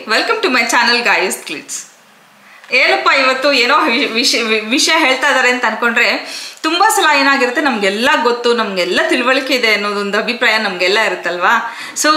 welcome to my channel guys ಕ್ಲಿಟ್ಸ್ ಏನಪ್ಪ ಇವತ್ತು ಏನೋ ವಿ- ವಿಷಯ ವಿ- ವಿಷಯ ಹೇಳ್ತಾ ಇದ್ದಾರೆ ಅಂತ ಅನ್ಕೊಂಡ್ರೆ ತುಂಬ ಸಲ ಏನಾಗಿರುತ್ತೆ ನಮಗೆಲ್ಲ ಗೊತ್ತು ನಮಗೆಲ್ಲ ತಿಳುವಳಿಕೆ ಇದೆ ಅನ್ನೋದೊಂದು ಅಭಿಪ್ರಾಯ ನಮಗೆಲ್ಲ ಇರುತ್ತಲ್ವಾ ಸೊ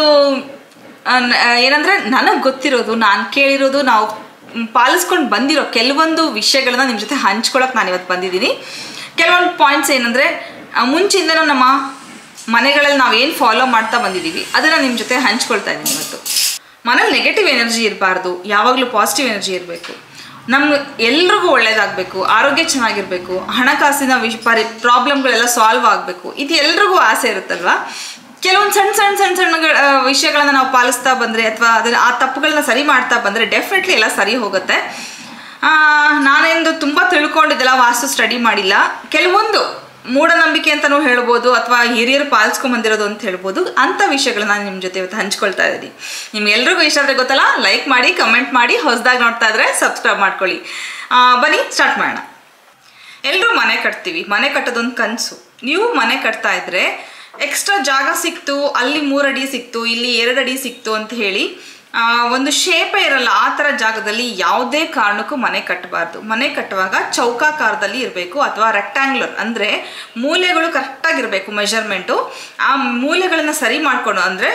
ಏನಂದರೆ ನನಗೆ ಗೊತ್ತಿರೋದು ನಾನು ಕೇಳಿರೋದು ನಾವು ಪಾಲಿಸ್ಕೊಂಡು ಬಂದಿರೋ ಕೆಲವೊಂದು ವಿಷಯಗಳನ್ನ ನಿಮ್ಮ ಜೊತೆ ಹಂಚ್ಕೊಳಕ್ಕೆ ನಾನು ಇವತ್ತು ಬಂದಿದ್ದೀನಿ ಕೆಲವೊಂದು ಪಾಯಿಂಟ್ಸ್ ಏನಂದರೆ ಮುಂಚೆಯಿಂದನೂ ನಮ್ಮ ಮನೆಗಳಲ್ಲಿ ನಾವು ಏನು ಫಾಲೋ ಮಾಡ್ತಾ ಬಂದಿದ್ದೀವಿ ಅದನ್ನು ನಿಮ್ಮ ಜೊತೆ ಹಂಚ್ಕೊಳ್ತಾ ಇದ್ದೀನಿ ಇವತ್ತು ಮನೇಲಿ ನೆಗೆಟಿವ್ ಎನರ್ಜಿ ಇರಬಾರ್ದು ಯಾವಾಗಲೂ ಪಾಸಿಟಿವ್ ಎನರ್ಜಿ ಇರಬೇಕು ನಮ್ಗೆ ಎಲ್ರಿಗೂ ಒಳ್ಳೇದಾಗಬೇಕು ಆರೋಗ್ಯ ಚೆನ್ನಾಗಿರಬೇಕು ಹಣಕಾಸಿನ ವಿಷ ಪರಿ ಪ್ರಾಬ್ಲಮ್ಗಳೆಲ್ಲ ಸಾಲ್ವ್ ಆಗಬೇಕು ಇದು ಎಲ್ರಿಗೂ ಆಸೆ ಇರುತ್ತಲ್ವಾ ಕೆಲವೊಂದು ಸಣ್ಣ ಸಣ್ಣ ಸಣ್ಣ ಸಣ್ಣ ವಿಷಯಗಳನ್ನ ನಾವು ಪಾಲಿಸ್ತಾ ಬಂದರೆ ಅಥವಾ ಅದನ್ನ ಆ ತಪ್ಪುಗಳನ್ನ ಸರಿ ಮಾಡ್ತಾ ಬಂದರೆ ಡೆಫಿನೆಟ್ಲಿ ಎಲ್ಲ ಸರಿ ಹೋಗುತ್ತೆ ಆ, ನಾನೆಂದು ತುಂಬ ತಿಳ್ಕೊಂಡಿದ್ದೆಲ್ಲ ವಾಸ್ತು ಸ್ಟಡಿ ಮಾಡಿಲ್ಲ ಕೆಲವೊಂದು ಮೂಢನಂಬಿಕೆ ಅಂತಲೂ ಹೇಳ್ಬೋದು ಅಥವಾ ಹಿರಿಯರು ಪಾಲಿಸ್ಕೊಂಬಂದಿರೋದು ಅಂತ ಹೇಳ್ಬೋದು ಅಂಥ ವಿಷಯಗಳನ್ನ ನಾನು ನಿಮ್ಮ ಜೊತೆ ಇವತ್ತು ಹಂಚ್ಕೊಳ್ತಾ ಇದ್ದೀನಿ ನಿಮ್ಗೆಲ್ರಿಗೂ ಇಷ್ಟ ಆದರೆ ಗೊತ್ತಲ್ಲ ಲೈಕ್ ಮಾಡಿ ಕಮೆಂಟ್ ಮಾಡಿ ಹೊಸದಾಗಿ ನೋಡ್ತಾ ಇದ್ರೆ ಸಬ್ಸ್ಕ್ರೈಬ್ ಮಾಡ್ಕೊಳ್ಳಿ ಆ, ಬನ್ನಿ ಸ್ಟಾರ್ಟ್ ಮಾಡೋಣ ಎಲ್ಲರೂ ಮನೆ ಕಟ್ತೀವಿ ಮನೆ ಕಟ್ಟೋದೊಂದು ಕನಸು ನೀವು ಮನೆ ಕಟ್ತಾ ಇದ್ರೆ ಎಕ್ಸ್ಟ್ರಾ ಜಾಗ ಸಿಕ್ತು ಅಲ್ಲಿ ಮೂರು ಅಡಿ ಸಿಕ್ತು ಇಲ್ಲಿ ಎರಡು ಅಡಿ ಸಿಕ್ತು ಅಂತ ಹೇಳಿ ಆ, ಒಂದು ಶೇಪೇ ಇರಲ್ಲ ಆ ಥರ ಜಾಗದಲ್ಲಿ ಯಾವುದೇ ಕಾರಣಕ್ಕೂ ಮನೆ ಕಟ್ಟಬಾರ್ದು ಮನೆ ಕಟ್ಟುವಾಗ ಚೌಕಾಕಾರದಲ್ಲಿ ಇರಬೇಕು ಅಥವಾ ರೆಕ್ಟ್ಯಾಂಗ್ಯುಲರ್ ಅಂದರೆ ಮೂಲೆಗಳು ಕರೆಕ್ಟಾಗಿರಬೇಕು ಮೆಷರ್ಮೆಂಟು ಆ ಮೂಲೆಗಳನ್ನ ಸರಿ ಮಾಡಿಕೊಂಡು ಅಂದರೆ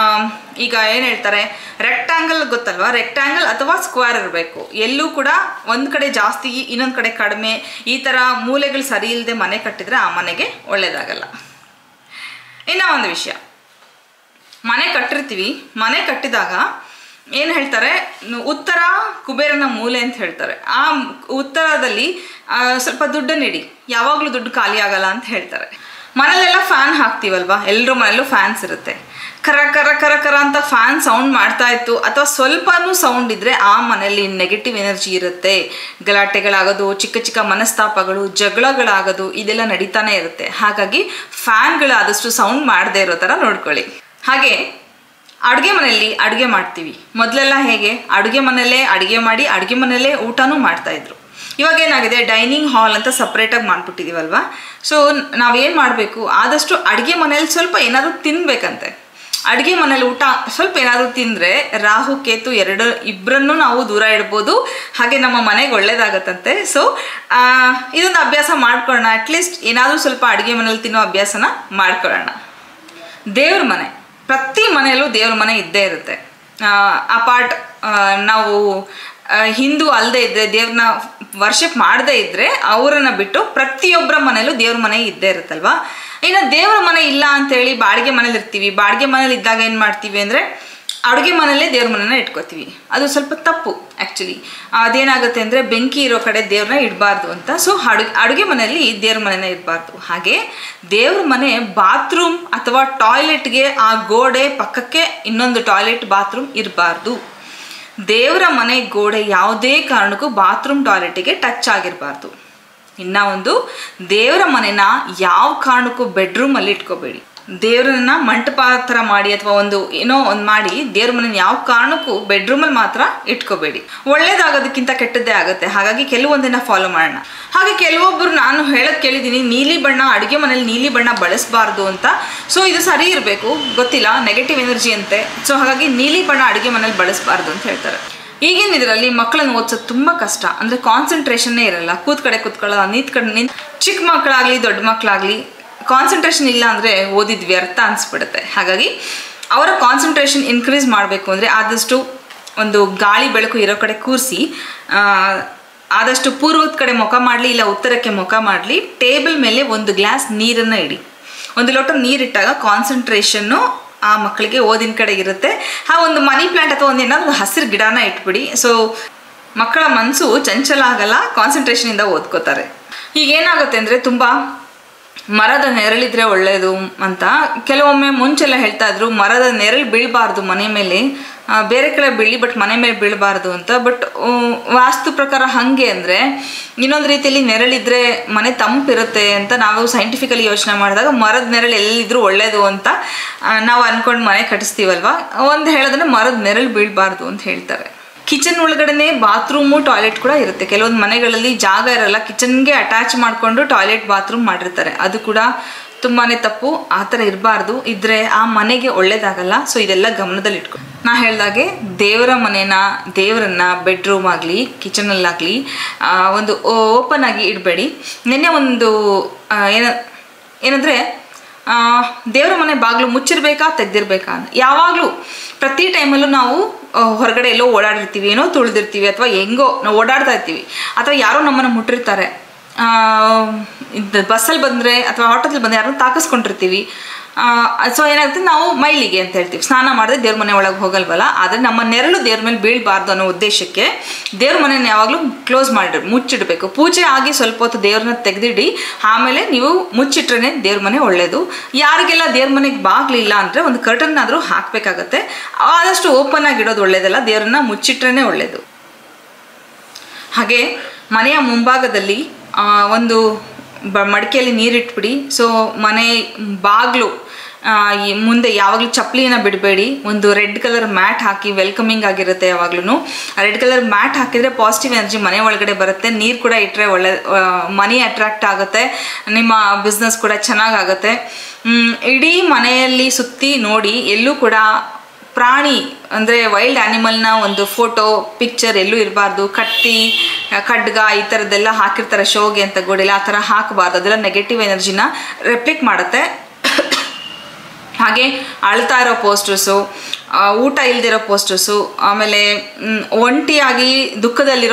ಈಗ ಏನು ಹೇಳ್ತಾರೆ ರೆಕ್ಟ್ಯಾಂಗಲ್ ಗೊತ್ತಲ್ವಾ ರೆಕ್ಟ್ಯಾಂಗಲ್ ಅಥವಾ ಸ್ಕ್ವೇರ್ ಇರಬೇಕು ಎಲ್ಲೂ ಕೂಡ ಒಂದು ಕಡೆ ಜಾಸ್ತಿ ಇನ್ನೊಂದು ಕಡೆ ಕಡಿಮೆ ಈ ಥರ ಮೂಲೆಗಳು ಸರಿ ಇಲ್ಲದೆ ಮನೆ ಕಟ್ಟಿದರೆ ಆ ಮನೆಗೆ ಒಳ್ಳೆಯದಾಗಲ್ಲ ಇನ್ನೂ ಒಂದು ವಿಷಯ ಮನೆ ಕಟ್ಟಿರ್ತೀವಿ ಮನೆ ಕಟ್ಟಿದಾಗ ಏನು ಹೇಳ್ತಾರೆ ನು- ಉತ್ತರ ಕುಬೇರನ ಮೂಲೆ ಅಂತ ಹೇಳ್ತಾರೆ ಆ ಉತ್ತರದಲ್ಲಿ ಆ, ಸ್ವಲ್ಪ ದುಡ್ಡನ್ನು ಇಡಿ ಯಾವಾಗಲೂ ದುಡ್ಡು ಖಾಲಿ ಆಗಲ್ಲ ಅಂತ ಹೇಳ್ತಾರೆ ಮನೇಲೆಲ್ಲ ಫ್ಯಾನ್ ಹಾಕ್ತೀವಲ್ವಾ ಎಲ್ಲರ ಮನೇಲೂ ಫ್ಯಾನ್ಸ್ ಇರುತ್ತೆ ಕರ ಕರ ಕರ ಕರ ಅಂತ ಫ್ಯಾನ್ ಸೌಂಡ್ ಮಾಡ್ತಾ ಇತ್ತು ಅಥವಾ ಸ್ವಲ್ಪನೂ ಸೌಂಡ್ ಇದ್ದರೆ ಆ ಮನೆಯಲ್ಲಿ ನೆಗೆಟಿವ್ ಎನರ್ಜಿ ಇರುತ್ತೆ ಗಲಾಟೆಗಳಾಗೋದು ಚಿಕ್ಕ ಚಿಕ್ಕ ಮನಸ್ತಾಪಗಳು ಜಗಳಗಳಾಗೋದು ಇದೆಲ್ಲ ನಡೀತಾನೆ ಇರುತ್ತೆ ಹಾಗಾಗಿ ಫ್ಯಾನ್ಗಳು ಆದಷ್ಟು ಸೌಂಡ್ ಮಾಡದೇ ಇರೋ ಥರ ನೋಡ್ಕೊಳ್ಳಿ ಹಾಗೆ ಅಡುಗೆ ಮನೆಯಲ್ಲಿ ಅಡುಗೆ ಮಾಡ್ತೀವಿ ಮೊದಲೆಲ್ಲ ಹೇಗೆ ಅಡುಗೆ ಮನೆಯಲ್ಲೇ ಅಡುಗೆ ಮಾಡಿ ಅಡುಗೆ ಮನೆಯಲ್ಲೇ ಊಟನೂ ಮಾಡ್ತಾ ಇದ್ರು ಇವಾಗ ಏನಾಗಿದೆ ಡೈನಿಂಗ್ ಹಾಲ್ ಅಂತ ಸಪ್ರೇಟಾಗಿ ಮಾಡಿಬಿಟ್ಟಿದ್ದೀವಲ್ವಾ ಸೊ ನಾವೇನು ಮಾಡಬೇಕು ಆದಷ್ಟು ಅಡುಗೆ ಮನೇಲಿ ಸ್ವಲ್ಪ ಏನಾದರೂ ತಿನ್ಬೇಕಂತೆ ಅಡುಗೆ ಮನೇಲಿ ಊಟ ಸ್ವಲ್ಪ ಏನಾದರೂ ತಿಂದರೆ ರಾಹು ಕೇತು ಎರಡು ಇಬ್ಬರನ್ನೂ ನಾವು ದೂರ ಇಡ್ಬೋದು ಹಾಗೆ ನಮ್ಮ ಮನೆಗೆ ಒಳ್ಳೇದಾಗತ್ತಂತೆ ಸೊ ಇದೊಂದು ಅಭ್ಯಾಸ ಮಾಡ್ಕೊಳ್ಳೋಣ ಅಟ್ಲೀಸ್ಟ್ ಏನಾದರೂ ಸ್ವಲ್ಪ ಅಡುಗೆ ಮನೇಲಿ ತಿನ್ನೋ ಅಭ್ಯಾಸನ ಮಾಡ್ಕೊಳ್ಳೋಣ ದೇವ್ರ ಮನೆ ಪ್ರತಿ ಮನೆಯಲ್ಲೂ ದೇವ್ರ ಮನೆ ಇದ್ದೇ ಇರುತ್ತೆ ಅಪಾರ್ಟ್ ನಾವು ಆ, ಹಿಂದೂ ಅಲ್ಲದೆ ಇದ್ದರೆ ದೇವ್ರನ್ನ ವರ್ಷಪ್ ಮಾಡದೇ ಇದ್ದರೆ ಅವರನ್ನ ಬಿಟ್ಟು ಪ್ರತಿಯೊಬ್ಬರ ಮನೆಯಲ್ಲೂ ದೇವ್ರ ಮನೆ ಇದ್ದೇ ಇರುತ್ತಲ್ವಾ ಇನ್ನು ದೇವ್ರ ಮನೆ ಇಲ್ಲ ಅಂತೇಳಿ ಬಾಡಿಗೆ ಮನೇಲಿ ಇರ್ತೀವಿ ಬಾಡಿಗೆ ಮನೇಲಿ ಇದ್ದಾಗ ಏನು ಮಾಡ್ತೀವಿ ಅಂದರೆ ಅಡುಗೆ ಮನೆಯಲ್ಲೇ ದೇವ್ರ ಮನೆನ ಇಟ್ಕೋತೀವಿ ಅದು ಸ್ವಲ್ಪ ತಪ್ಪು ಆ್ಯಕ್ಚುಲಿ ಅದೇನಾಗುತ್ತೆ ಅಂದರೆ ಬೆಂಕಿ ಇರೋ ಕಡೆ ದೇವ್ರನ್ನ ಇಡಬಾರ್ದು ಅಂತ ಸೊ ಅಡುಗೆ ಅಡುಗೆ ಮನೆಯಲ್ಲಿ ದೇವ್ರ ಮನೆನ ಇಡಬಾರ್ದು ಹಾಗೆ ದೇವ್ರ ಮನೆ ಬಾತ್ರೂಮ್ ಅಥವಾ ಟಾಯ್ಲೆಟ್ಗೆ ಆ ಗೋಡೆ ಪಕ್ಕಕ್ಕೆ ಇನ್ನೊಂದು ಟಾಯ್ಲೆಟ್ ಬಾತ್ರೂಮ್ ಇರಬಾರ್ದು ದೇವರ ಮನೆ ಗೋಡೆ ಯಾವುದೇ ಕಾರಣಕ್ಕೂ ಬಾತ್ರೂಮ್ ಟಾಯ್ಲೆಟಿಗೆ ಟಚ್ ಆಗಿರಬಾರ್ದು ಇನ್ನ ಒಂದು ದೇವರ ಮನೆನ ಯಾವ ಕಾರಣಕ್ಕೂ ಬೆಡ್ರೂಮಲ್ಲಿ ಇಟ್ಕೋಬೇಡಿ ದೇವರನ್ನ ಮಂಟಪ ಥರ ಮಾಡಿ ಅಥವಾ ಒಂದು ಏನೋ ಒಂದು ಮಾಡಿ ದೇವ್ರ ಮನೆನ ಯಾವ ಕಾರಣಕ್ಕೂ ಬೆಡ್ರೂಮಲ್ಲಿ ಮಾತ್ರ ಇಟ್ಕೋಬೇಡಿ ಒಳ್ಳೇದಾಗೋದಕ್ಕಿಂತ ಕೆಟ್ಟದ್ದೇ ಆಗುತ್ತೆ ಹಾಗಾಗಿ ಕೆಲವೊಂದನ್ನ ಫಾಲೋ ಮಾಡೋಣ ಹಾಗೆ ಕೆಲವೊಬ್ಬರು ನಾನು ಹೇಳೋದು ಕೇಳಿದ್ದೀನಿ ನೀಲಿ ಬಣ್ಣ ಅಡುಗೆ ಮನೇಲಿ ನೀಲಿ ಬಣ್ಣ ಬಳಸಬಾರ್ದು ಅಂತ ಸೊ ಇದು ಸರಿ ಇರಬೇಕು ಗೊತ್ತಿಲ್ಲ ನೆಗೆಟಿವ್ ಎನರ್ಜಿ ಅಂತೆ ಸೊ ಹಾಗಾಗಿ ನೀಲಿ ಬಣ್ಣ ಅಡುಗೆ ಮನೇಲಿ ಬಳಸಬಾರ್ದು ಅಂತ ಹೇಳ್ತಾರೆ ಈಗಿನ ಇದರಲ್ಲಿ ಮಕ್ಕಳನ್ನ ಓದಿಸೋದು ತುಂಬ ಕಷ್ಟ ಅಂದರೆ ಕಾನ್ಸಂಟ್ರೇಷನ್ನೇ ಇರಲ್ಲ ಕೂತ್ ಕಡೆ ಕೂತ್ಕೊಳ್ಳೋ ನಿಂತ್ ಕಡೆ ನಿಂತ್ ಚಿಕ್ಕ ಮಕ್ಕಳಾಗಲಿ ದೊಡ್ಡ ಮಕ್ಕಳಾಗಲಿ ಕಾನ್ಸಂಟ್ರೇಷನ್ ಇಲ್ಲ ಅಂದರೆ ಓದಿದ್ ವ್ಯರ್ಥ ಅನಿಸ್ಬಿಡುತ್ತೆ ಹಾಗಾಗಿ ಅವರ ಕಾನ್ಸಂಟ್ರೇಷನ್ ಇನ್ಕ್ರೀಸ್ ಮಾಡಬೇಕು ಅಂದರೆ ಆದಷ್ಟು ಒಂದು ಗಾಳಿ ಬೆಳಕು ಇರೋ ಕಡೆ ಕೂರಿಸಿ ಆದಷ್ಟು ಪೂರ್ವದ ಕಡೆ ಮುಖ ಮಾಡಲಿ ಇಲ್ಲ ಉತ್ತರಕ್ಕೆ ಮುಖ ಮಾಡಲಿ ಟೇಬಲ್ ಮೇಲೆ ಒಂದು ಗ್ಲಾಸ್ ನೀರನ್ನು ಇಡಿ ಒಂದು ಲೋಟ ನೀರಿಟ್ಟಾಗ ಕಾನ್ಸಂಟ್ರೇಷನ್ನು ಆ ಮಕ್ಕಳಿಗೆ ಓದಿನ ಕಡೆ ಇರುತ್ತೆ ಆ ಒಂದು ಮನಿ ಪ್ಲಾಂಟ್ ಅಥವಾ ಒಂದು ಏನಾದ್ರು ಹಸಿರು ಗಿಡನ ಇಟ್ಬಿಡಿ ಸೊ ಮಕ್ಕಳ ಮನಸ್ಸು ಚಂಚಲ ಆಗಲ್ಲ ಕಾನ್ಸಂಟ್ರೇಷನಿಂದ ಓದ್ಕೋತಾರೆ ಈಗ ಏನಾಗುತ್ತೆ ಅಂದರೆ ತುಂಬ ಮರದ ನೆರಳಿದ್ರೆ ಒಳ್ಳೆಯದು ಅಂತ ಕೆಲವೊಮ್ಮೆ ಮುಂಚೆಲ್ಲ ಹೇಳ್ತಾ ಇದ್ರು ಮರದ ನೆರಳು ಬೀಳಬಾರ್ದು ಮನೆ ಮೇಲೆ ಆ, ಬೇರೆ ಕಡೆ ಬೀಳಿ ಬಟ್ ಮನೆ ಮೇಲೆ ಬೀಳಬಾರ್ದು ಅಂತ ಬಟ್ ವಾಸ್ತು ಪ್ರಕಾರ ಹಾಗೆ ಅಂದರೆ ಇನ್ನೊಂದು ರೀತಿಯಲ್ಲಿ ನೆರಳಿದ್ರೆ ಮನೆ ತಂಪಿರುತ್ತೆ ಅಂತ ನಾವು ಸೈಂಟಿಫಿಕಲಿ ಯೋಚನೆ ಮಾಡಿದಾಗ ಮರದ ನೆರಳು ಎಲ್ಲಿದ್ರೂ ಒಳ್ಳೆಯದು ಅಂತ ಆ, ನಾವು ಅಂದ್ಕೊಂಡು ಮನೆ ಕಟ್ಟಿಸ್ತೀವಲ್ವ ಒಂದು ಹೇಳಿದ್ರೆ ಮರದ ನೆರಳು ಬೀಳಬಾರ್ದು ಅಂತ ಹೇಳ್ತಾರೆ ಕಿಚನ್ ಒಳಗಡೆನೆ ಬಾತ್ರೂಮು ಟಾಯ್ಲೆಟ್ ಕೂಡ ಇರುತ್ತೆ ಕೆಲವೊಂದು ಮನೆಗಳಲ್ಲಿ ಜಾಗ ಇರಲ್ಲ ಕಿಚನ್ಗೆ ಅಟ್ಯಾಚ್ ಮಾಡಿಕೊಂಡು ಟಾಯ್ಲೆಟ್ ಬಾತ್ರೂಮ್ ಮಾಡಿರ್ತಾರೆ ಅದು ಕೂಡ ತುಂಬಾ ತಪ್ಪು ಆ ಥರ ಇರಬಾರ್ದು ಇದ್ರೆ ಆ ಮನೆಗೆ ಒಳ್ಳೇದಾಗಲ್ಲ ಸೊ ಇದೆಲ್ಲ ಗಮನದಲ್ಲಿ ಇಟ್ಕೊ ನಾ ಹೇಳ್ದಾಗೆ ದೇವರ ಮನೇನ ದೇವರನ್ನ ಬೆಡ್ರೂಮ್ ಆಗಲಿ ಕಿಚನಲ್ಲಾಗಲಿ ಒಂದು ಓಪನ್ ಆಗಿ ಇಡಬೇಡಿ ನಿನ್ನೆ ಒಂದು ಆ, ಏನ ಏನಂದರೆ ದೇವರ ಮನೆ ಬಾಗಿಲು ಮುಚ್ಚಿರ್ಬೇಕಾ ತೆಗ್ದಿರ್ಬೇಕಾ ಅಂತ ಯಾವಾಗಲೂ ಪ್ರತಿ ಟೈಮಲ್ಲೂ ನಾವು ಆ, ಹೊರಗಡೆ ಎಲ್ಲೋ ಓಡಾಡಿರ್ತೀವಿ ಏನೋ ತುಳಿದಿರ್ತೀವಿ ಅಥವಾ ಹೆಂಗೋ ನಾವು ಓಡಾಡ್ತಾ ಇರ್ತೀವಿ ಅಥವಾ ಯಾರೋ ನಮ್ಮನ್ನು ಮುಟ್ಟಿರ್ತಾರೆ ಬಸ್ಸಲ್ಲಿ ಬಂದರೆ ಅಥವಾ ಆಟೋದಲ್ಲಿ ಬಂದರೆ ಯಾರೋ ತಾಕಿಸ್ಕೊಂಡಿರ್ತೀವಿ ಸೊ ಏನಾಗುತ್ತೆ ನಾವು ಮೈಲಿಗೆ ಅಂತ ಹೇಳ್ತೀವಿ ಸ್ನಾನ ಮಾಡಿದ್ರೆ ದೇವ್ರ ಮನೆ ಒಳಗೆ ಹೋಗಲ್ವಲ್ಲ ಆದರೆ ನಮ್ಮ ನೆರಳು ದೇವ್ರ ಮೇಲೆ ಬೀಳಬಾರ್ದು ಅನ್ನೋ ಉದ್ದೇಶಕ್ಕೆ ದೇವ್ರ ಮನೆನ ಯಾವಾಗಲೂ ಕ್ಲೋಸ್ ಮಾಡಿ ಮುಚ್ಚಿಡಬೇಕು ಪೂಜೆ ಆಗಿ ಸ್ವಲ್ಪ ಹೊತ್ತು ದೇವ್ರನ್ನ ತೆಗೆದಿಡಿ ಆಮೇಲೆ ನೀವು ಮುಚ್ಚಿಟ್ರೆ ದೇವ್ರ ಮನೆ ಒಳ್ಳೆಯದು ಯಾರಿಗೆಲ್ಲ ದೇವ್ರ ಮನೆಗೆ ಬಾಗ್ಲಿಲ್ಲ ಅಂದರೆ ಒಂದು ಕರ್ಟನ್ ಆದರೂ ಹಾಕಬೇಕಾಗತ್ತೆ ಆದಷ್ಟು ಓಪನ್ ಆಗಿಡೋದು ಒಳ್ಳೇದಲ್ಲ ದೇವ್ರನ್ನ ಮುಚ್ಚಿಟ್ರೇ ಒಳ್ಳೆಯದು ಹಾಗೆ ಮನೆಯ ಮುಂಭಾಗದಲ್ಲಿ ಆ, ಒಂದು ಬ ಮಡಿಕೆಯಲ್ಲಿ ನೀರಿಟ್ಬಿಡಿ ಸೊ ಮನೆ ಬಾಗಿಲು ಈ ಮುಂದೆ ಯಾವಾಗಲೂ ಚಪ್ಪಲಿನ ಬಿಡಬೇಡಿ ಒಂದು ರೆಡ್ ಕಲರ್ ಮ್ಯಾಟ್ ಹಾಕಿ ವೆಲ್ಕಮಿಂಗ್ ಆಗಿರುತ್ತೆ ಯಾವಾಗ್ಲೂ ರೆಡ್ ಕಲರ್ ಮ್ಯಾಟ್ ಹಾಕಿದರೆ ಪಾಸಿಟಿವ್ ಎನರ್ಜಿ ಮನೆ ಒಳಗಡೆ ಬರುತ್ತೆ ನೀರು ಕೂಡ ಇಟ್ಟರೆ ಒಳ್ಳೆ ಮನಿ ಅಟ್ರಾಕ್ಟ್ ಆಗುತ್ತೆ ನಿಮ್ಮ ಬಿಸ್ನೆಸ್ ಕೂಡ ಚೆನ್ನಾಗಾಗುತ್ತೆ ಮ್, ಇಡೀ ಮನೆಯಲ್ಲಿ ಸುತ್ತಿ ನೋಡಿ ಎಲ್ಲೂ ಕೂಡ ಪ್ರಾಣಿ ಅಂದರೆ ವೈಲ್ಡ್ ಆ್ಯನಿಮಲ್ನ ಒಂದು ಫೋಟೋ ಪಿಕ್ಚರ್ ಎಲ್ಲೂ ಇರಬಾರ್ದು ಕತ್ತಿ ಖಡ್ಗ ಈ ಥರದ್ದೆಲ್ಲ ಹಾಕಿರ್ತಾರೆ ಶೋಗೆ ಅಂತ ಗೋಡೆಲ್ಲ ಆ ಥರ ಹಾಕಬಾರ್ದು ಅದೆಲ್ಲ ನೆಗೆಟಿವ್ ಎನರ್ಜಿನ ರೆಪ್ಲಿಕ್ ಮಾಡುತ್ತೆ ಹಾಗೆ ಅಳ್ತಾ ಇರೋ ಪೋಸ್ಟರ್ಸು ಊಟ ಇಲ್ದಿರೋ ಪೋಸ್ಟರ್ಸು ಆಮೇಲೆ ಮ್, ಒಂಟಿಯಾಗಿ ದುಃಖದಲ್ಲಿರೋ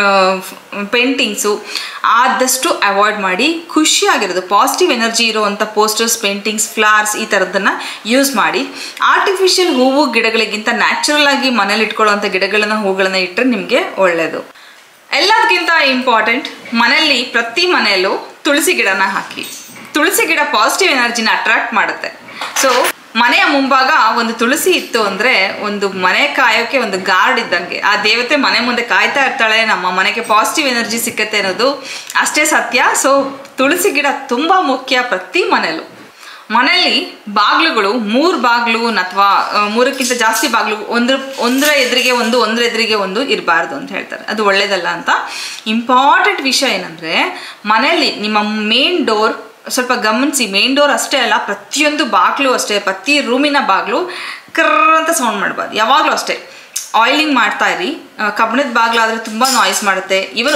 ಪೇಂಟಿಂಗ್ಸು ಆದಷ್ಟು ಅವಾಯ್ಡ್ ಮಾಡಿ ಖುಷಿಯಾಗಿರೋದು ಪಾಸಿಟಿವ್ ಎನರ್ಜಿ ಇರುವಂಥ ಪೋಸ್ಟರ್ಸ್ ಪೇಂಟಿಂಗ್ಸ್ ಫ್ಲವರ್ಸ್ ಈ ಥರದ್ದನ್ನು ಯೂಸ್ ಮಾಡಿ ಆರ್ಟಿಫಿಷಿಯಲ್ ಹೂವು ಗಿಡಗಳಿಗಿಂತ ನ್ಯಾಚುರಲ್ ಆಗಿ ಮನೇಲಿ ಇಟ್ಕೊಳ್ಳುವಂಥ ಗಿಡಗಳನ್ನ ಹೂಗಳನ್ನ ಇಟ್ಟರೆ ನಿಮಗೆ ಒಳ್ಳೆಯದು ಎಲ್ಲದಕ್ಕಿಂತ ಇಂಪಾರ್ಟೆಂಟ್ ಮನೆಯಲ್ಲಿ ಪ್ರತಿ ಮನೆಯಲ್ಲೂ ತುಳಸಿ ಗಿಡನ ಹಾಕಿ ತುಳಸಿ ಗಿಡ ಪಾಸಿಟಿವ್ ಎನರ್ಜಿನ ಅಟ್ರಾಕ್ಟ್ ಮಾಡುತ್ತೆ ಸೊ ಮನೆಯ ಮುಂಭಾಗ ಒಂದು ತುಳಸಿ ಇತ್ತು ಅಂದರೆ ಒಂದು ಮನೆ ಕಾಯೋಕೆ ಒಂದು ಗಾರ್ಡ್ ಇದ್ದಂಗೆ ಆ ದೇವತೆ ಮನೆ ಮುಂದೆ ಕಾಯ್ತಾ ಇರ್ತಾಳೆ ನಮ್ಮ ಮನೆಗೆ ಪಾಸಿಟಿವ್ ಎನರ್ಜಿ ಸಿಕ್ಕತ್ತೆ ಅನ್ನೋದು ಅಷ್ಟೇ ಸತ್ಯ ಸೊ ತುಳಸಿ ಗಿಡ ತುಂಬ ಮುಖ್ಯ ಪ್ರತಿ ಮನೆಯಲ್ಲೂ ಮನೆಯಲ್ಲಿ ಬಾಗಿಲುಗಳು ಮೂರು ಬಾಗಿಲು ಅಥವಾ ಮೂರಕ್ಕಿಂತ ಜಾಸ್ತಿ ಬಾಗಿಲು ಒಂದ್ರ ಒಂದರ ಎದುರಿಗೆ ಒಂದು ಒಂದರ ಎದುರಿಗೆ ಒಂದು ಇರಬಾರ್ದು ಅಂತ ಹೇಳ್ತಾರೆ ಅದು ಒಳ್ಳೇದಲ್ಲ ಅಂತ ಇಂಪಾರ್ಟೆಂಟ್ ವಿಷಯ ಏನಂದರೆ ಮನೆಯಲ್ಲಿ ನಿಮ್ಮ ಮೇನ್ ಡೋರ್ ಸ್ವಲ್ಪ ಗಮನಿಸಿ ಮೇನ್ ಡೋರ್ ಅಷ್ಟೇ ಅಲ್ಲ ಪ್ರತಿಯೊಂದು ಬಾಗಿಲು ಅಷ್ಟೇ ಪ್ರತಿ ರೂಮಿನ ಬಾಗಿಲು ಕರ್ರ ಅಂತ ಸೌಂಡ್ ಮಾಡಬಾರ್ದು ಯಾವಾಗಲೂ ಅಷ್ಟೇ ಆಯಿಲಿಂಗ್ ಮಾಡ್ತಾ ಇರಿ ಆ, ಕಬ್ಬಿಣದ ಬಾಗಿಲಾದರೆ ತುಂಬ ನಾಯ್ಸ್ ಮಾಡುತ್ತೆ ಇವನ್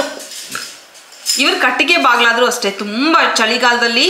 ಇವ್ರ ಕಟ್ಟಿಗೆ ಬಾಗಿಲಾದರೂ ಅಷ್ಟೇ ತುಂಬ ಚಳಿಗಾಲದಲ್ಲಿ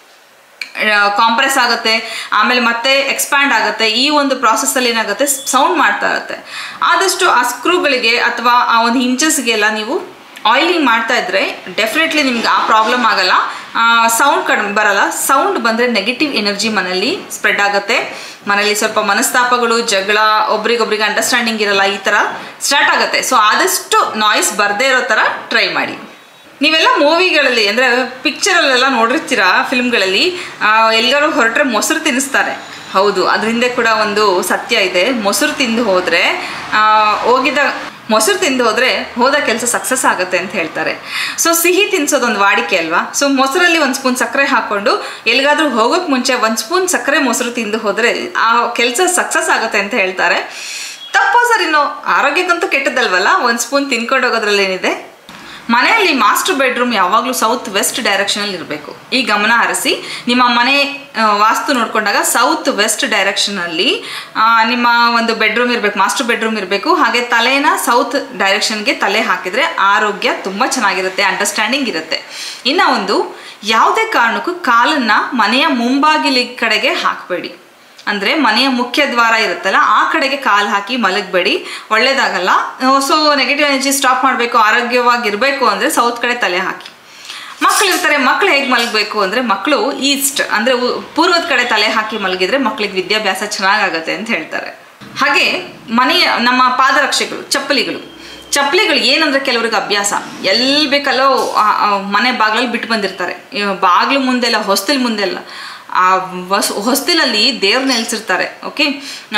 ಕಾಂಪ್ರೆಸ್ ಆಗುತ್ತೆ ಆಮೇಲೆ ಮತ್ತೆ ಎಕ್ಸ್ಪ್ಯಾಂಡ್ ಆಗುತ್ತೆ ಈ ಒಂದು ಪ್ರಾಸೆಸ್ಸಲ್ಲಿ ಏನಾಗುತ್ತೆ ಸೌಂಡ್ ಮಾಡ್ತಾ ಇರುತ್ತೆ ಆದಷ್ಟು ಆ ಸ್ಕ್ರೂಗಳಿಗೆ ಅಥವಾ ಆ ಒಂದು ಹಿಂಚಸ್ಗೆಲ್ಲ ನೀವು ಆಯಿಲಿಂಗ್ ಮಾಡ್ತಾ ಇದ್ರೆ ಡೆಫಿನೆಟ್ಲಿ ನಿಮ್ಗೆ ಆ ಪ್ರಾಬ್ಲಮ್ ಆಗಲ್ಲ ಸೌಂಡ್ ಕಡಿಮೆ ಬರಲ್ಲ ಸೌಂಡ್ ಬಂದರೆ ನೆಗೆಟಿವ್ ಎನರ್ಜಿ ಮನೇಲಿ ಸ್ಪ್ರೆಡ್ ಆಗುತ್ತೆ ಮನೇಲಿ ಸ್ವಲ್ಪ ಮನಸ್ತಾಪಗಳು ಜಗಳ ಒಬ್ರಿಗೊಬ್ರಿಗೆ ಅಂಡರ್ಸ್ಟ್ಯಾಂಡಿಂಗ್ ಇರಲ್ಲ ಈ ಥರ ಸ್ಟಾರ್ಟ್ ಆಗುತ್ತೆ ಸೊ ಆದಷ್ಟು ನಾಯ್ಸ್ ಬರದೇ ಇರೋ ಥರ ಟ್ರೈ ಮಾಡಿ ನೀವೆಲ್ಲ ಮೂವಿಗಳಲ್ಲಿ ಅಂದರೆ ಪಿಕ್ಚರಲ್ಲೆಲ್ಲ ನೋಡಿರ್ತೀರಾ ಫಿಲ್ಮ್ಗಳಲ್ಲಿ ಎಲ್ಲರೂ ಹೊರಟ್ರೆ ಮೊಸರು ತಿನ್ನಿಸ್ತಾರೆ ಹೌದು ಅದ್ರ ಹಿಂದೆ ಕೂಡ ಒಂದು ಸತ್ಯ ಇದೆ ಮೊಸರು ತಿಂದು ಹೋದರೆ ಹೋಗಿದ ಮೊಸರು ತಿಂದು ಹೋದರೆ ಹೋದ ಕೆಲಸ ಸಕ್ಸಸ್ ಆಗುತ್ತೆ ಅಂತ ಹೇಳ್ತಾರೆ ಸೊ ಸಿಹಿ ತಿನ್ಸೋದೊಂದು ವಾಡಿಕೆ ಅಲ್ವಾ ಸೊ ಮೊಸರಲ್ಲಿ ಒಂದು ಸ್ಪೂನ್ ಸಕ್ಕರೆ ಹಾಕ್ಕೊಂಡು ಎಲ್ಲಿಗಾದ್ರೂ ಹೋಗೋಕ್ಕೆ ಮುಂಚೆ ಒಂದು ಸ್ಪೂನ್ ಸಕ್ಕರೆ ಮೊಸರು ತಿಂದು ಹೋದರೆ ಆ ಕೆಲಸ ಸಕ್ಸಸ್ ಆಗುತ್ತೆ ಅಂತ ಹೇಳ್ತಾರೆ ತಪ್ಪೋ ಸರ್ ಇನ್ನು ಆರೋಗ್ಯಕ್ಕಂತೂ ಕೆಟ್ಟದಲ್ವಲ್ಲ ಒಂದು ಸ್ಪೂನ್ ತಿನ್ಕೊಂಡು ಹೋಗೋದ್ರಲ್ಲಿ ಏನಿದೆ ಮನೆಯಲ್ಲಿ ಮಾಸ್ಟರ್ ಬೆಡ್ರೂಮ್ ಯಾವಾಗಲೂ ಸೌತ್ ವೆಸ್ಟ್ ಡೈರೆಕ್ಷನಲ್ಲಿ ಇರಬೇಕು ಈ ಗಮನ ಹರಿಸಿ ನಿಮ್ಮ ಮನೆ ಆ, ವಾಸ್ತು ನೋಡ್ಕೊಂಡಾಗ ಸೌತ್ ವೆಸ್ಟ್ ಡೈರೆಕ್ಷನಲ್ಲಿ ನಿಮ್ಮ ಒಂದು ಬೆಡ್ರೂಮ್ ಇರಬೇಕು ಮಾಸ್ಟರ್ ಬೆಡ್ರೂಮ್ ಇರಬೇಕು ಹಾಗೆ ತಲೆನ ಸೌತ್ ಡೈರೆಕ್ಷನ್ಗೆ ತಲೆ ಹಾಕಿದರೆ ಆರೋಗ್ಯ ತುಂಬ ಚೆನ್ನಾಗಿರುತ್ತೆ ಅಂಡರ್ಸ್ಟ್ಯಾಂಡಿಂಗ್ ಇರುತ್ತೆ ಇನ್ನು ಒಂದು ಯಾವುದೇ ಕಾರಣಕ್ಕೂ ಕಾಲನ್ನು ಮನೆಯ ಮುಂಬಾಗಿಲಿ ಕಡೆಗೆ ಹಾಕಬೇಡಿ ಅಂದರೆ ಮನೆಯ ಮುಖ್ಯ ದ್ವಾರ ಇರುತ್ತಲ್ಲ ಆ ಕಡೆಗೆ ಕಾಲು ಹಾಕಿ ಮಲಗಬೇಡಿ ಒಳ್ಳೇದಾಗಲ್ಲ ಸೊ ನೆಗೆಟಿವ್ ಎನರ್ಜಿ ಸ್ಟಾಪ್ ಮಾಡಬೇಕು ಆರೋಗ್ಯವಾಗಿರಬೇಕು ಅಂದರೆ ಸೌತ್ ಕಡೆ ತಲೆ ಹಾಕಿ ಮಕ್ಕಳು ಇರ್ತಾರೆ ಮಕ್ಕಳು ಹೇಗೆ ಮಲಗಬೇಕು ಅಂದರೆ ಮಕ್ಕಳು ಈಸ್ಟ್ ಅಂದರೆ ಪೂರ್ವದ ಕಡೆ ತಲೆ ಹಾಕಿ ಮಲಗಿದ್ರೆ ಮಕ್ಕಳಿಗೆ ವಿದ್ಯಾಭ್ಯಾಸ ಚೆನ್ನಾಗಾಗತ್ತೆ ಅಂತ ಹೇಳ್ತಾರೆ ಹಾಗೆ ಮನೆಯ ನಮ್ಮ ಪಾದರಕ್ಷೆಗಳು ಚಪ್ಪಲಿಗಳು ಚಪ್ಪಲಿಗಳು ಏನಂದ್ರೆ ಕೆಲವ್ರಿಗೆ ಅಭ್ಯಾಸ ಎಲ್ಲಿ ಬೇಕಲ್ಲೋ ಆ- ಆ ಮನೆ ಬಾಗಿಲಲ್ಲಿ ಬಿಟ್ಟು ಬಂದಿರ್ತಾರೆ ಬಾಗಿಲು ಮುಂದೆಲ್ಲ ಹೊಸ್ತಿಲ್ ಮುಂದೆಲ್ಲ ಆ ಹೊಸ್ ಹೊಸ್ತಿಲಲ್ಲಿ ದೇವ್ರು ನೆಲೆಸಿರ್ತಾರೆ ಓಕೆ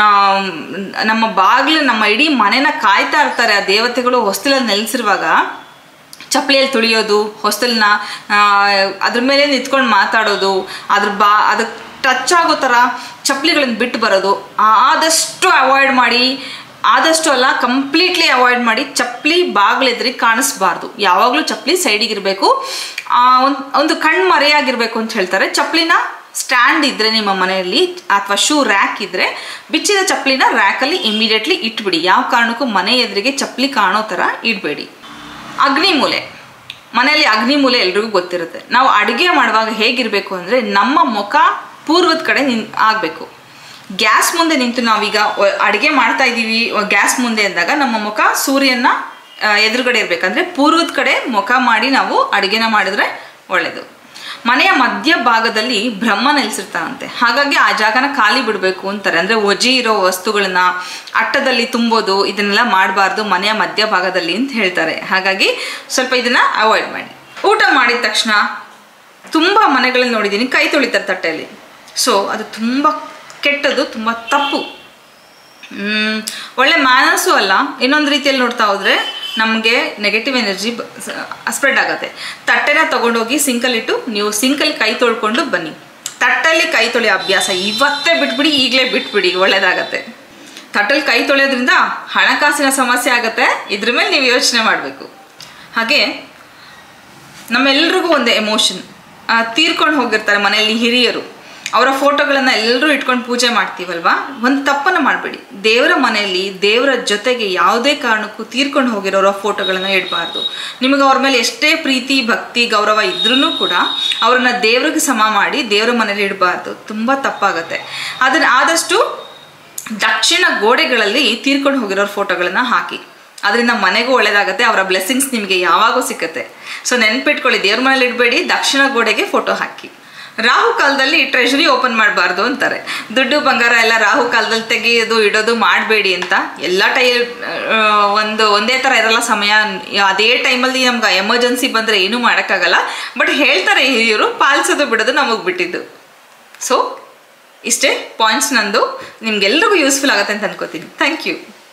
ನಮ್ಮ ಬಾಗಿಲು ನಮ್ಮ ಇಡೀ ಮನೆನ ಕಾಯ್ತಾ ಇರ್ತಾರೆ ಆ ದೇವತೆಗಳು ಹೊಸ್ತಿಲಲ್ಲಿ ನೆಲೆಸಿರುವಾಗ ಚಪ್ಪಲಿಯಲ್ಲಿ ತುಳಿಯೋದು ಹೊಸ್ತಲನ್ನ ಅದ್ರ ಮೇಲೆ ನಿಂತ್ಕೊಂಡು ಮಾತಾಡೋದು ಅದ್ರ ಬಾ ಅದಕ್ಕೆ ಟಚ್ ಆಗೋ ಥರ ಚಪ್ಪಲಿಗಳನ್ನ ಬಿಟ್ಟು ಬರೋದು ಆದಷ್ಟು ಅವಾಯ್ಡ್ ಮಾಡಿ ಆದಷ್ಟು ಅಲ್ಲ ಕಂಪ್ಲೀಟ್ಲಿ ಅವಾಯ್ಡ್ ಮಾಡಿ ಚಪ್ಪಲಿ ಬಾಗಿಲೆದ್ರಿಗೆ ಕಾಣಿಸ್ಬಾರ್ದು ಯಾವಾಗಲೂ ಚಪ್ಪಲಿ ಸೈಡಿಗೆ ಇರಬೇಕು ಒಂದು ಒಂದು ಕಣ್ಣು ಮರೆಯಾಗಿರ್ಬೇಕು ಅಂತ ಹೇಳ್ತಾರೆ ಚಪ್ಪಲಿನ ಸ್ಟ್ಯಾಂಡ್ ಇದ್ದರೆ ನಿಮ್ಮ ಮನೆಯಲ್ಲಿ ಅಥವಾ ಶೂ ರ್ಯಾಕ್ ಇದ್ದರೆ ಬಿಚ್ಚಿದ ಚಪ್ಪಲಿನ ರ್ಯಾಕಲ್ಲಿ ಇಮಿಡಿಯೇಟ್ಲಿ ಇಟ್ಬಿಡಿ ಯಾವ ಕಾರಣಕ್ಕೂ ಮನೆ ಎದುರಿಗೆ ಚಪ್ಪಲಿ ಕಾಣೋ ಥರ ಇಡಬೇಡಿ ಅಗ್ನಿಮೂಲೆ ಮನೆಯಲ್ಲಿ ಅಗ್ನಿಮೂಲೆ ಎಲ್ರಿಗೂ ಗೊತ್ತಿರುತ್ತೆ ನಾವು ಅಡುಗೆ ಮಾಡುವಾಗ ಹೇಗಿರಬೇಕು ಅಂದರೆ ನಮ್ಮ ಮುಖ ಪೂರ್ವದ ಕಡೆ ನಿನ್ ಆಗಬೇಕು ಗ್ಯಾಸ್ ಮುಂದೆ ನಿಂತು ನಾವೀಗ ಅಡುಗೆ ಮಾಡ್ತಾ ಇದ್ದೀವಿ ಗ್ಯಾಸ್ ಮುಂದೆ ಅಂದಾಗ ನಮ್ಮ ಮುಖ ಸೂರ್ಯನ ಆ, ಎದುರುಗಡೆ ಇರಬೇಕಂದ್ರೆ ಪೂರ್ವದ ಕಡೆ ಮುಖ ಮಾಡಿ ನಾವು ಅಡುಗೆನ ಮಾಡಿದ್ರೆ ಒಳ್ಳೆಯದು ಮನೆಯ ಮಧ್ಯ ಭಾಗದಲ್ಲಿ ಬ್ರಹ್ಮ ನೆಲೆಸಿರ್ತಾನಂತೆ ಹಾಗಾಗಿ ಆ ಜಾಗನ ಖಾಲಿ ಬಿಡಬೇಕು ಅಂತಾರೆ ಅಂದರೆ ಒಜಿ ಇರೋ ವಸ್ತುಗಳನ್ನ ಅಟ್ಟದಲ್ಲಿ ತುಂಬೋದು ಇದನ್ನೆಲ್ಲ ಮಾಡಬಾರ್ದು ಮನೆಯ ಮಧ್ಯ ಭಾಗದಲ್ಲಿ ಅಂತ ಹೇಳ್ತಾರೆ ಹಾಗಾಗಿ ಸ್ವಲ್ಪ ಇದನ್ನ ಅವಾಯ್ಡ್ ಮಾಡಿ ಊಟ ಮಾಡಿದ ತಕ್ಷಣ ತುಂಬ ಮನೆಗಳಲ್ಲಿ ನೋಡಿದ್ದೀನಿ ಕೈ ತೊಳಿತಾರೆ ತಟ್ಟೆಯಲ್ಲಿ ಸೊ ಅದು ತುಂಬ ಕೆಟ್ಟದು ತುಂಬ ತಪ್ಪು ಮ್, ಒಳ್ಳೆ ಮ್ಯಾನರ್ಸು ಅಲ್ಲ ಇನ್ನೊಂದು ರೀತಿಯಲ್ಲಿ ನೋಡ್ತಾ ಹೋದ್ರೆ ನಮಗೆ ನೆಗೆಟಿವ್ ಎನರ್ಜಿ ಸ್ಪ್ರೆಡ್ ಆಗುತ್ತೆ ತಟ್ಟೆನ ತಗೊಂಡೋಗಿ ಸಿಂಕಲ್ಲಿಟ್ಟು ನೀವು ಸಿಂಕಲ್ಲಿ ಕೈ ತೊಳ್ಕೊಂಡು ಬನ್ನಿ ತಟ್ಟೆಯಲ್ಲಿ ಕೈ ತೊಳೆಯೋ ಅಭ್ಯಾಸ ಇವತ್ತೇ ಬಿಟ್ಬಿಡಿ ಈಗಲೇ ಬಿಟ್ಬಿಡಿ ಒಳ್ಳೇದಾಗತ್ತೆ ತಟ್ಟೆಲಿ ಕೈ ತೊಳೆಯೋದ್ರಿಂದ ಹಣಕಾಸಿನ ಸಮಸ್ಯೆ ಆಗುತ್ತೆ ಇದ್ರ ಮೇಲೆ ನೀವು ಯೋಚನೆ ಮಾಡಬೇಕು ಹಾಗೆ ನಮ್ಮೆಲ್ರಿಗೂ ಒಂದು ಎಮೋಷನ್ ತೀರ್ಕೊಂಡು ಹೋಗಿರ್ತಾರೆ ಮನೆಯಲ್ಲಿ ಹಿರಿಯರು ಅವರ ಫೋಟೋಗಳನ್ನು ಎಲ್ಲರೂ ಇಟ್ಕೊಂಡು ಪೂಜೆ ಮಾಡ್ತೀವಲ್ವಾ ಒಂದು ತಪ್ಪನ್ನು ಮಾಡಬೇಡಿ ದೇವರ ಮನೆಯಲ್ಲಿ ದೇವರ ಜೊತೆಗೆ ಯಾವುದೇ ಕಾರಣಕ್ಕೂ ತೀರ್ಕೊಂಡು ಹೋಗಿರೋರ ಫೋಟೋಗಳನ್ನು ಇಡಬಾರ್ದು ನಿಮಗೆ ಅವ್ರ ಮೇಲೆ ಎಷ್ಟೇ ಪ್ರೀತಿ ಭಕ್ತಿ ಗೌರವ ಇದ್ರೂ ಕೂಡ ಅವ್ರನ್ನ ದೇವ್ರಿಗೆ ಸಮ ಮಾಡಿ ದೇವರ ಮನೇಲಿ ಇಡಬಾರ್ದು ತುಂಬ ತಪ್ಪಾಗುತ್ತೆ ಅದನ್ನು ಆದಷ್ಟು ದಕ್ಷಿಣ ಗೋಡೆಗಳಲ್ಲಿ ತೀರ್ಕೊಂಡು ಹೋಗಿರೋರ ಫೋಟೋಗಳನ್ನ ಹಾಕಿ ಅದರಿಂದ ಮನೆಗೂ ಒಳ್ಳೇದಾಗುತ್ತೆ ಅವರ ಬ್ಲೆಸ್ಸಿಂಗ್ಸ್ ನಿಮಗೆ ಯಾವಾಗೂ ಸಿಕ್ಕತ್ತೆ ಸೊ ನೆನ್ಪಿಟ್ಕೊಳ್ಳಿ ದೇವ್ರ ಮನೇಲಿ ಇಡಬೇಡಿ ದಕ್ಷಿಣ ಗೋಡೆಗೆ ಫೋಟೋ ಹಾಕಿ ರಾಹು ಕಾಲದಲ್ಲಿ ಟ್ರೆಷರಿ ಓಪನ್ ಮಾಡಬಾರ್ದು ಅಂತಾರೆ ದುಡ್ಡು ಬಂಗಾರ ಎಲ್ಲ ರಾಹು ಕಾಲದಲ್ಲಿ ತೆಗೆಯೋದು ಇಡೋದು ಮಾಡಬೇಡಿ ಅಂತ ಎಲ್ಲ ಟೈ ಆ, ಒಂದು ಒಂದೇ ಥರ ಇರಲ್ಲ ಸಮಯ ಅದೇ ಟೈಮಲ್ಲಿ ನಮ್ಗೆ ಎಮರ್ಜೆನ್ಸಿ ಬಂದರೆ ಏನೂ ಮಾಡೋಕ್ಕಾಗಲ್ಲ ಬಟ್ ಹೇಳ್ತಾರೆ ಹಿರಿಯರು ಪಾಲಿಸೋದು ಬಿಡೋದು ನಮಗೆ ಬಿಟ್ಟಿದ್ದು ಸೊ ಇಷ್ಟೇ ಪಾಯಿಂಟ್ಸ್ ನಂದು ನಿಮ್ಗೆಲ್ರಿಗೂ ಯೂಸ್ಫುಲ್ ಆಗುತ್ತೆ ಅಂತ ಅನ್ಕೋತೀನಿ ಥ್ಯಾಂಕ್ ಯು